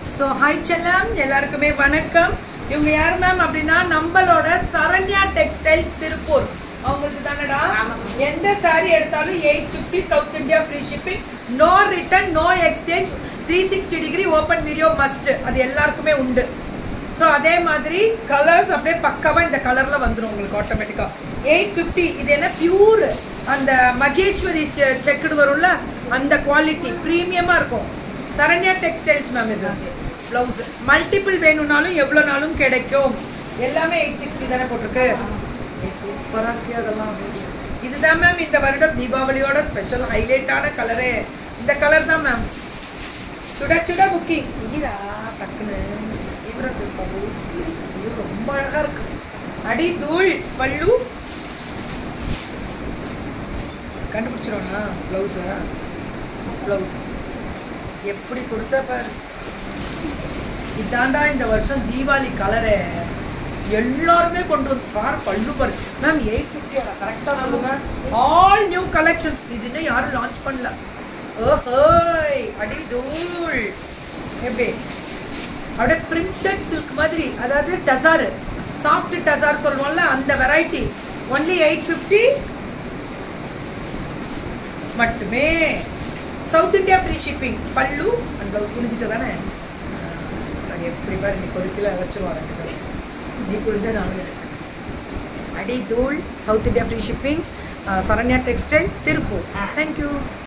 so hi செல்லம் எல்லாருக்குமே வணக்கம் இவங்க யார் மேம் அப்படின்னா நம்மளோட சரண்யா டெக்ஸ்டைல்ஸ் திருப்பூர் அவங்களுக்கு தானடா எந்த சாரி எடுத்தாலும் eight fifty south India free shipping no return no exchange three sixty degree open video must அது எல்லாருக்குமே உண்டு ஸோ அதே மாதிரி கலர்ஸ் அப்படியே பக்காவாக இந்த கலரில் வந்துடும் உங்களுக்கு ஆட்டோமேட்டிக்காக எயிட் ஃபிஃப்டி இது என்ன பியூர் அந்த மகேஸ்வரி செக்குடு வரும்ல அந்த குவாலிட்டி ப்ரீமியமாக இருக்கும் சரண்யா டெக்ஸ்டைல்ஸ் மேம் இது ப்ளவுஸ் மல்டிபிள் வேணும்னாலும் எவ்வளோ நாளும் கிடைக்கும் எல்லாமே எயிட் சிக்ஸ்டி தானே போட்டிருக்கு சூப்பராக இருக்கு அதெல்லாம் இதுதான் மேம் இந்த வருடம் தீபாவளியோட ஸ்பெஷல் ஹைலைட்டான கலரே இந்த கலர் தான் மேம் சுட சுட புக்கிங் ஈரா டக்குன்னு தீவிரத்து பல்லு இது ரொம்ப அழகா இருக்கு அடி தூள் பல்லு கண்டுபிடிச்சிரோண்ணா ப்ளவுஸா ப்ளவுஸ் எப்படி கொடுத்த பாரு இதாண்டா இந்த வருஷம் தீபாவளி கலரு எல்லாருமே கொண்டு வந்து பாரு பல்லு பாரு மேம் எயிட் ஃபிஃப்டியோட கரெக்டாக சொல்லுங்க ஆல் நியூ கலெக்ஷன்ஸ் இது இன்னும் யாரும் லான்ச் பண்ணல ஓஹோய் அடி தூள் எப்படி அப்படியே பிரிண்டட் சில்க் மாதிரி அதாவது டசாரு சாஃப்ட் டசார் சொல்லுவோம்ல அந்த வெரைட்டி ஒன்லி எயிட் ஃபிஃப்டி மட்டுமே south India free shipping pallu அந்த ப்ளவுஸ் குளிச்சுட்டு தானே அது எப்படி பாரு நீ ஒரு கிலோ வச்சுருவாங்க நீ குளிஞ்ச நானும் எனக்கு அடி தூள் south India free shipping Saranya textile Tiruppur thank you